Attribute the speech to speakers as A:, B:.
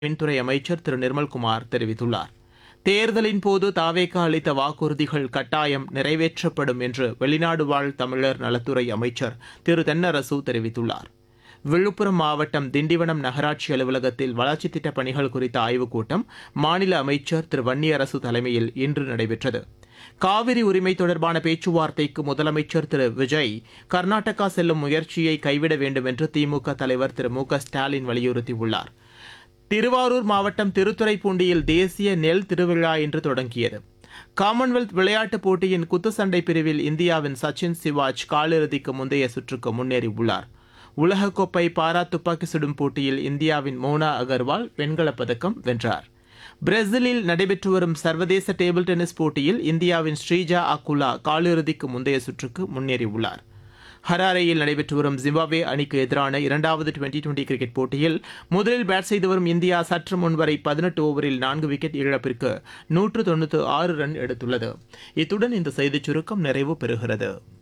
A: மின்துறை அமைச்சர் திரு நிர்மல்குமார் தெரிவித்துள்ளார் தேர்தலின் போது தாவேகா அளித்த வாக்குறுதிகள் கட்டாயம் நிறைவேற்றப்படும் என்று வெளிநாடு வாழ் தமிழர் நலத்துறை அமைச்சர் திரு தென்னரசு தெரிவித்துள்ளார் விழுப்புரம் மாவட்டம் திண்டிவனம் நகராட்சி அலுவலகத்தில் வளர்ச்சித் திட்டப் பணிகள் குறித்த ஆய்வுக் கூட்டம் மாநில அமைச்சர் திரு வன்னியரசு தலைமையில் இன்று நடைபெற்றது காவிரி உரிமை தொடர்பான பேச்சுவார்த்தைக்கு முதலமைச்சர் திரு விஜய் கர்நாடகா செல்லும் முயற்சியை கைவிட வேண்டும் என்று திமுக தலைவர் திரு மு க ஸ்டாலின் வலியுறுத்தியுள்ளார் திருவாரூர் மாவட்டம் திருத்துறைப்பூண்டியில் தேசிய நெல் திருவிழா இன்று தொடங்கியது காமன்வெல்த் விளையாட்டுப் போட்டியின் குத்துச்சண்டை பிரிவில் இந்தியாவின் சச்சின் சிவாஜ் காலிறுதிக்கு முந்தைய சுற்றுக்கு முன்னேறியுள்ளார் உலகக்கோப்பை பாரா துப்பாக்கி சுடும் போட்டியில் இந்தியாவின் மோனா அகர்வால் வெண்கலப் பதக்கம் வென்றார் பிரேசிலில் நடைபெற்று வரும் சர்வதேச டேபிள் டென்னிஸ் போட்டியில் இந்தியாவின் ஸ்ரீஜா அக்குலா காலிறுதிக்கு முந்தைய சுற்றுக்கு முன்னேறியுள்ளார் ஹராரேயில் நடைபெற்று வரும் ஜிம்பாப்வே அணிக்கு எதிரான இரண்டாவது டுவெண்டி டுவெண்டி கிரிக்கெட் போட்டியில் முதலில் பேட் செய்து வரும் இந்தியா சற்று முன்வரை பதினெட்டு ஓவரில் நான்கு விக்கெட் இழப்பிற்கு நூற்று தொண்ணூற்று ஆறு ரன் எடுத்துள்ளது இத்துடன் இந்த செய்திச் சுருக்கம் நிறைவு பெறுகிறது